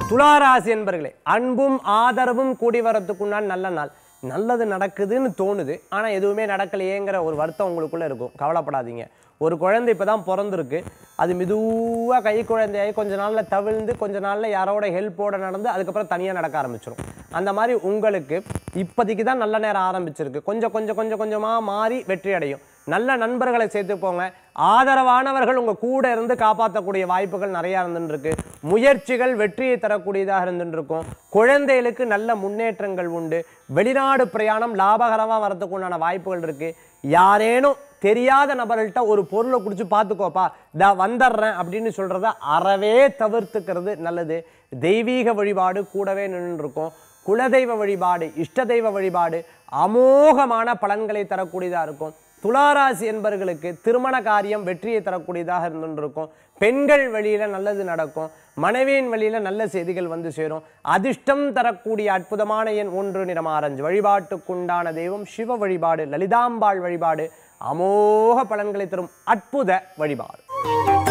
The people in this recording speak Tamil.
துளாராசி என்பர்களே அன்பும் ஆதரவும் கூடி வரத்துக்குண்டான நல்ல நாள் நல்லது நடக்குதுன்னு தோணுது ஆனால் எதுவுமே நடக்கலையேங்கிற ஒரு வருத்தம் உங்களுக்குள்ள இருக்கும் கவலைப்படாதீங்க ஒரு குழந்தை இப்போ தான் பிறந்திருக்கு அது மெதுவாக கை குழந்தையாகி கொஞ்ச நாளில் தவிழ்ந்து கொஞ்ச நாளில் யாரோட ஹெல்ப்போட நடந்து அதுக்கப்புறம் தனியாக நடக்க ஆரம்பிச்சிடும் அந்த மாதிரி உங்களுக்கு இப்போதைக்கு தான் நல்ல நேரம் ஆரம்பிச்சிருக்கு கொஞ்சம் கொஞ்சம் கொஞ்சம் கொஞ்சமாக மாறி வெற்றி அடையும் நல்ல நண்பர்களை சேர்த்து போங்க ஆதரவானவர்கள் உங்க கூட இருந்து காப்பாற்றக்கூடிய வாய்ப்புகள் நிறைய இருந்துட்டு இருக்கு முயற்சிகள் வெற்றியை தரக்கூடியதாக இருந்துட்டு இருக்கும் குழந்தைகளுக்கு நல்ல முன்னேற்றங்கள் உண்டு வெளிநாடு பிரயாணம் லாபகரமாக வரதுக்கு உண்டான வாய்ப்புகள் இருக்கு யாரேனும் தெரியாத நபர்கள்ட்ட ஒரு பொருளை குடிச்சு பார்த்துக்கோப்பா இதா வந்துடுறேன் அப்படின்னு சொல்றத அறவே தவிர்த்துக்கிறது நல்லது தெய்வீக வழிபாடு கூடவே நின்று இருக்கும் குலதெய்வ வழிபாடு இஷ்ட தெய்வ வழிபாடு அமோகமான பலன்களை தரக்கூடியதாக இருக்கும் துளாராசி என்பவர்களுக்கு திருமண காரியம் வெற்றியை தரக்கூடியதாக இருந்துருக்கும் பெண்கள் வழியில நல்லது நடக்கும் மனைவியின் வழியில நல்ல செய்திகள் வந்து சேரும் அதிர்ஷ்டம் தரக்கூடிய அற்புதமான எண் ஒன்று நிறம் ஆரஞ்சு வழிபாட்டுக்குண்டான தெய்வம் சிவ வழிபாடு லலிதாம்பாள் வழிபாடு அமோக பலன்களை தரும் அற்புத வழிபாடு